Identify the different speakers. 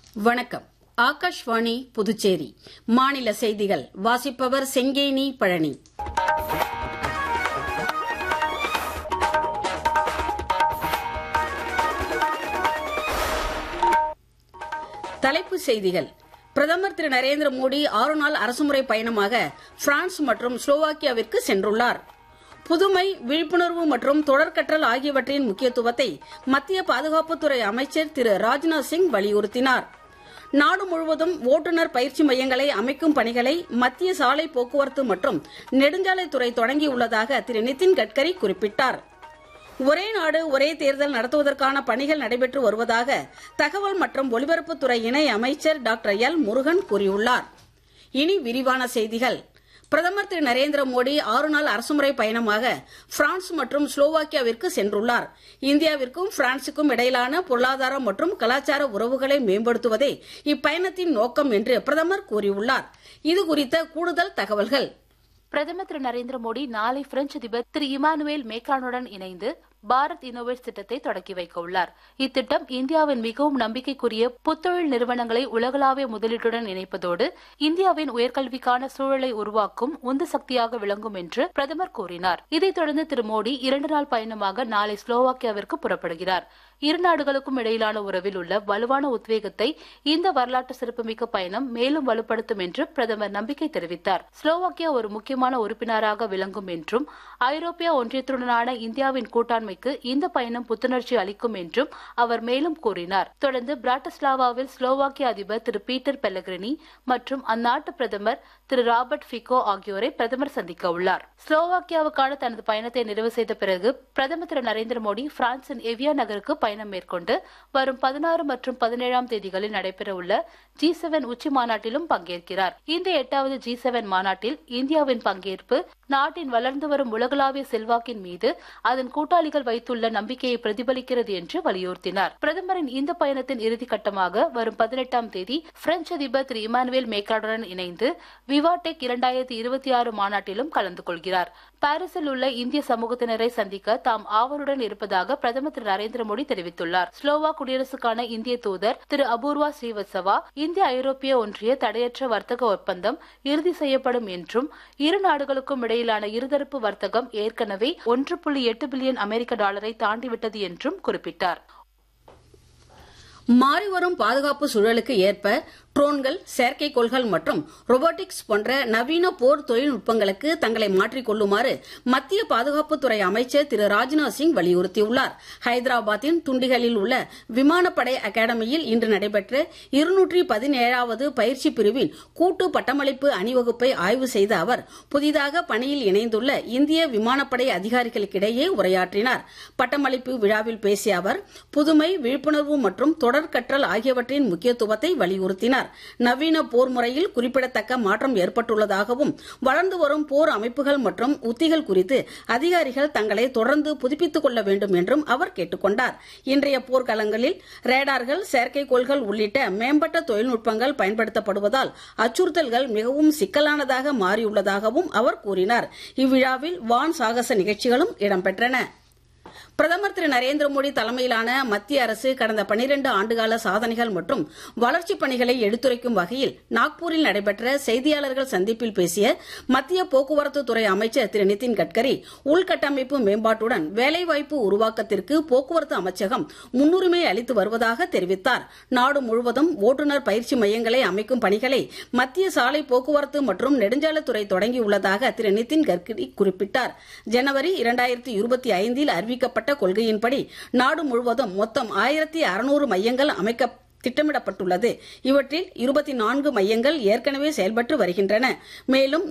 Speaker 1: வணக்கம் ஆகாஷ்வாணி புதுச்சேரி மாநில செய்திகள் வாசிப்பவர் செங்கேனி பழனி தலைப்புச் செய்திகள் பிரதமர் திரு நரேந்திர மோடி ஆறு நாள் அரசுமுறை பயணமாக பிரான்ஸ் மற்றும் ஸ்லோவாக்கியாவிற்கு சென்றுள்ளார் புதுமை விழிப்புணர்வு மற்றும் தொடர்கற்றல் ஆகியவற்றின் முக்கியத்துவத்தை மத்திய பாதுகாப்புத்துறை அமைச்சர் திரு ராஜ்நாத் சிங் வலியுறுத்தினார் நாடு முழுவதும் ஓட்டுநர் பயிற்சி மையங்களை அமைக்கும் பணிகளை மத்திய சாலை போக்குவரத்து மற்றும் நெடுஞ்சாலைத்துறை தொடங்கியுள்ளதாக திரு நிதின் கட்கரி குறிப்பிட்டார் ஒரே நாடு ஒரே தேர்தல் நடத்துவதற்கான பணிகள் நடைபெற்று வருவதாக தகவல் மற்றும் ஒலிபரப்புத்துறை இணை அமைச்சர் டாக்டர் எல் முருகன் கூறியுள்ளார் இனி விரிவான செய்திகள் பிரதமர் திரு நரேந்திர மோடி ஆறு நாள் அரசுமுறை பயணமாக பிரான்ஸ் மற்றும் ஸ்லோவாக்கியாவிற்கு சென்றுள்ளார் இந்தியாவிற்கும் பிரான்சுக்கும் இடையிலான பொருளாதார மற்றும் கலாச்சார உறவுகளை மேம்படுத்துவதே இப்பயணத்தின் நோக்கம் என்று பிரதமர் கூறியுள்ளார் இதுகுறித்த கூடுதல் தகவல்கள்
Speaker 2: பிரதமர் திரு நரேந்திர மோடி நாளை பிரெஞ்சு அதிபர் திரு இமானுவேல் மேக்ரானுடன் இணைந்து பாரத் இன்னோவேட் திட்டத்தை தொடக்கி வைக்க உள்ளார் இத்திட்டம் இந்தியாவின் மிகவும் நம்பிக்கைக்குரிய புத்தொழில் நிறுவனங்களை உலகளாவிய முதலீட்டுடன் இணைப்பதோடு இந்தியாவின் உயர்கல்விக்கான சூழலை உருவாக்கும் உந்து சக்தியாக விளங்கும் என்று பிரதமர் கூறினார் இதைத் தொடர்ந்து திரு மோடி இரண்டு நாள் பயணமாக நாளை ஸ்லோவாக்கியாவிற்கு புறப்படுகிறார் இரு நாடுகளுக்கும் இடையிலான உறவில் உள்ள வலுவான உத்வேகத்தை இந்த வரலாற்று சிறப்புமிக்க பயணம் மேலும் வலுப்படுத்தும் என்று பிரதமர் நம்பிக்கை தெரிவித்தார் ஸ்லோவாக்கியா ஒரு முக்கியமான உறுப்பினராக விளங்கும் என்றும் ஐரோப்பிய ஒன்றியத்துடனான இந்தியாவின் கூட்டாண்மைக்கு இந்த பயணம் புத்துணர்ச்சி அளிக்கும் என்றும் அவர் மேலும் கூறினார் தொடர்ந்து பிராட்டிஸ்லாவாவில் ஸ்லோவாக்கிய அதிபர் திரு பீட்டர் பெல்லகிரினி மற்றும் அந்நாட்டு பிரதமர் திரு ராபர்ட் ஃபிகோ ஆகியோரை பிரதமர் சந்திக்க உள்ளார் ஸ்லோவாக்கியாவுக்கான தனது பயணத்தை நிறைவு செய்த பிறகு பிரதமர் திரு நரேந்திர மோடி பிரான்சின் எவியா நகருக்கு பயணம் மேற்கொண்டு வரும் பதினாறு மற்றும் பதினேழாம் தேதிகளில் நடைபெறவுள்ள ஜி செவன் உச்சி மாநாட்டிலும் பங்கேற்கிறார் இந்த எட்டாவது ஜி செவன் மாநாட்டில் இந்தியாவின் பங்கேற்பு நாட்டின் வளர்ந்து வரும் உலகளாவிய செல்வாக்கின் மீது அதன் கூட்டாளிகள் வைத்துள்ள நம்பிக்கையை பிரதிபலிக்கிறது என்று வலியுறுத்தினார் பிரதமரின் இந்த பயணத்தின் இறுதிக்கட்டமாக வரும் பதினெட்டாம் தேதி பிரெஞ்சு அதிபர் திரு இமானுவேல் மேக்ரானுடன் இணைந்து விவாடெக் இரண்டாயிரத்தி இருபத்தி ஆறு மாநாட்டிலும் கலந்து கொள்கிறார் பாரிஸில் உள்ள இந்திய சமூகத்தினரை சந்திக்க தாம் ஆவலுடன் இருப்பதாக பிரதமர் திரு நரேந்திர மோடி தெரிவித்துள்ளார் ஸ்லோவா குடியரசுக்கான இந்திய தூதர் திரு அபூர்வா ஸ்ரீவத்சவா இந்திய ஐரோப்பிய ஒன்றிய தடையற்ற வர்த்தக ஒப்பந்தம் இறுதி செய்யப்படும் என்றும் இரு நாடுகளுக்கும் இடையிலான இருதரப்பு வர்த்தகம் ஏற்கனவே ஒன்று புள்ளி எட்டு பில்லியன் அமெரிக்க டாலரை தாண்டிவிட்டது என்றும் குறிப்பிட்டார்
Speaker 1: மாறிவரும் பாதுகாப்பு சூழலுக்கு ஏற்ப ட்ரோன்கள் செயற்கைக்கோள்கள் மற்றும் ரொபோட்டிக்ஸ் போன்ற நவீன போர் தொழில்நுட்பங்களுக்கு தங்களை மாற்றிக் கொள்ளுமாறு மத்திய பாதுகாப்புத்துறை அமைச்சர் திரு ராஜ்நாத் சிங் வலியுறுத்தியுள்ளார் ஹைதராபாத்தின் துண்டிகளில் உள்ள விமானப்படை அகாடமியில் இன்று நடைபெற்ற இருநூற்றி பதினேழாவது பயிற்சி பிரிவின் கூட்டு பட்டமளிப்பு அணிவகுப்பை ஆய்வு செய்த அவர் புதிதாக பணியில் இணைந்துள்ள இந்திய விமானப்படை அதிகாரிகளுக்கிடையே உரையாற்றினார் பட்டமளிப்பு விழாவில் பேசிய அவர் புதுமை விழிப்புணர்வு மற்றும் தொடர் கற்றல் ஆகியவற்றின் முக்கியத்துவத்தை வலியுறுத்தினார் நவீன போர் முறையில் குறிப்பிடத்தக்க மாற்றம் ஏற்பட்டுள்ளதாகவும் வளர்ந்து வரும் போர் அமைப்புகள் மற்றும் உத்திகள் குறித்து அதிகாரிகள் தங்களை தொடர்ந்து புதுப்பித்துக் கொள்ள வேண்டும் என்றும் அவர் கேட்டுக் கொண்டார் இன்றைய போர்க்களங்களில் ரேடார்கள் செயற்கைக்கோள்கள் உள்ளிட்ட மேம்பட்ட தொழில்நுட்பங்கள் பயன்படுத்தப்படுவதால் அச்சுறுத்தல்கள் மிகவும் சிக்கலானதாக மாறியுள்ளதாகவும் அவர் கூறினார் இவ்விழாவில் வான் சாகச நிகழ்ச்சிகளும் இடம்பெற்றன பிரதமர் திரு நரேந்திர மோடி தலைமையிலான மத்திய அரசு கடந்த பனிரண்டு ஆண்டுகால சாதனைகள் மற்றும் வளர்ச்சிப் பணிகளை எடுத்துரைக்கும் வகையில் நாக்பூரில் நடைபெற்ற செய்தியாளர்கள் சந்திப்பில் பேசிய மத்திய போக்குவரத்து துறை அமைச்சர் திரு நிதின் கட்கரி உள்கட்டமைப்பு மேம்பாட்டுடன் வேலைவாய்ப்பு உருவாக்கத்திற்கு போக்குவரத்து அமைச்சகம் முன்னுரிமை அளித்து வருவதாக தெரிவித்தார் நாடு முழுவதும் ஓட்டுநர் பயிற்சி மையங்களை அமைக்கும் பணிகளை மத்திய சாலை போக்குவரத்து மற்றும் நெடுஞ்சாலைத்துறை தொடங்கியுள்ளதாக திரு நிதின் கட்கரி குறிப்பிட்டார் ஜனவரி இரண்டாயிரத்தி இருபத்தி ஐந்தில் அறிவிக்கப்பட்ட கொள்கையின்படி நாடு முழுவதும் மொத்தம் ஆயிரத்தி அறுநூறு மையங்கள் அமைக்க திட்டமிடப்பட்டுள்ளது இவற்றில் இருபத்தி நான்கு மையங்கள் ஏற்கனவே செயல்பட்டு வருகின்றன மேலும்